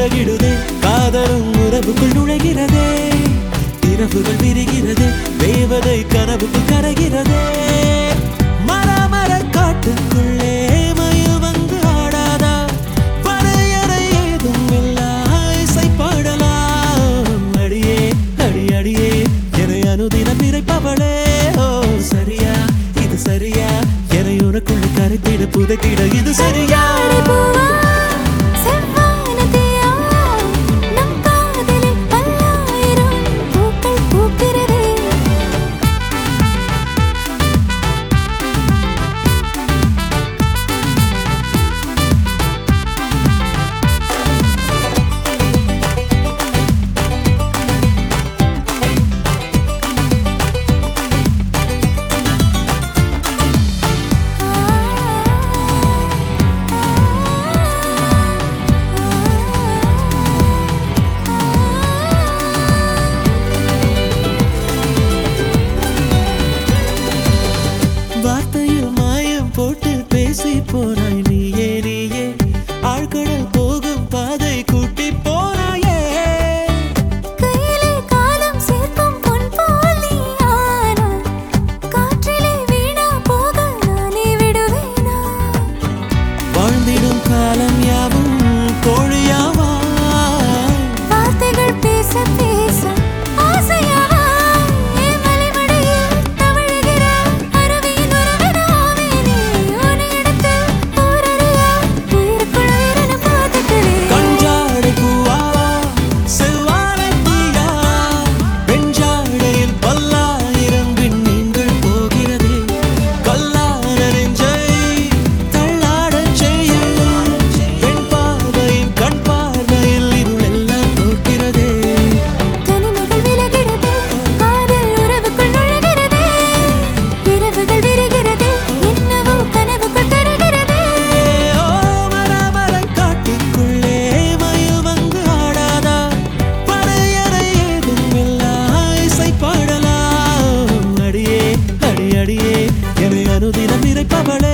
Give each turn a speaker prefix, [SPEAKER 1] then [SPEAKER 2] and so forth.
[SPEAKER 1] பழகிடுதே காதலும் உறவுக்குள் நுழைகிறதே இரவுகள் விரிகிறதே தேவதை கனவுக்கு கரைகிறதே மர மர காட்டுக்குள்ளே மயில் வந்து ஆடாதா வரையறை ஏதும் இல்லா இசை பாடலாம் அடியே அடி அடியே என்னை அனுதினம் இறைப்பவளே ஓ சரியா இது சரியா என்னை உனக்குள்ள கரைத்திட புதைத்திட இது சரியா
[SPEAKER 2] செவ்வாழை பூவா, செவ்வானதியா, நம் காதலில் பல்லாயிரம் பூக்கள் பூக்கிறதே.
[SPEAKER 1] வார்த்தையில் மாயம் போட்டு பேசி போனாய் நீயே நீயே ஆழ்கடல் போகும் பாதை கூட்டி போனாயே
[SPEAKER 2] கையிலே காலம் சேர்க்கும் பொன் போல் நீ ஆனாய். காற்றிலே வீணா போக நானே விடுவேனா
[SPEAKER 1] வாழ்ந்திடும் காலம் யாவும் கோழியாவா
[SPEAKER 2] வார்த்தைகள் பேச பேச ஆசையாவாய் என் மலைமடியில் தவழுகிற அருவியின் உறவினாவே நீ உன்னிடத்து ஊரறியா உயிருக்குள் உயிரென பார்த்துக்கிறேன்
[SPEAKER 1] கஞ்சாடை பூவா செவ்வாழை தீயா வெஞ்சாடையில் பல்லாயிரம் விண்மீன்கள் போகிறது கல்லான நெஞ்சை தள்ளாடச் செய்யும் பெண் பார்வையின் கண் பார்வையில் இருளெல்லாம் தோற்கிறதே
[SPEAKER 2] தனிமைகள் விலகிறதே காதல் உறவுக்குள் நுழைகிறதே இரவுகள் விரிகிறதே என்னவோ கனவுக்குள் கருகிறதே
[SPEAKER 1] ஓ மரமரக் காட்டுக்குள்ளே மயில் வந்து ஆடாதா வரையறை ஏதும் இல்லா இசை பாடலாம் அடியே அடி அடியே என்னை அனுதினம் இறைப்பவளே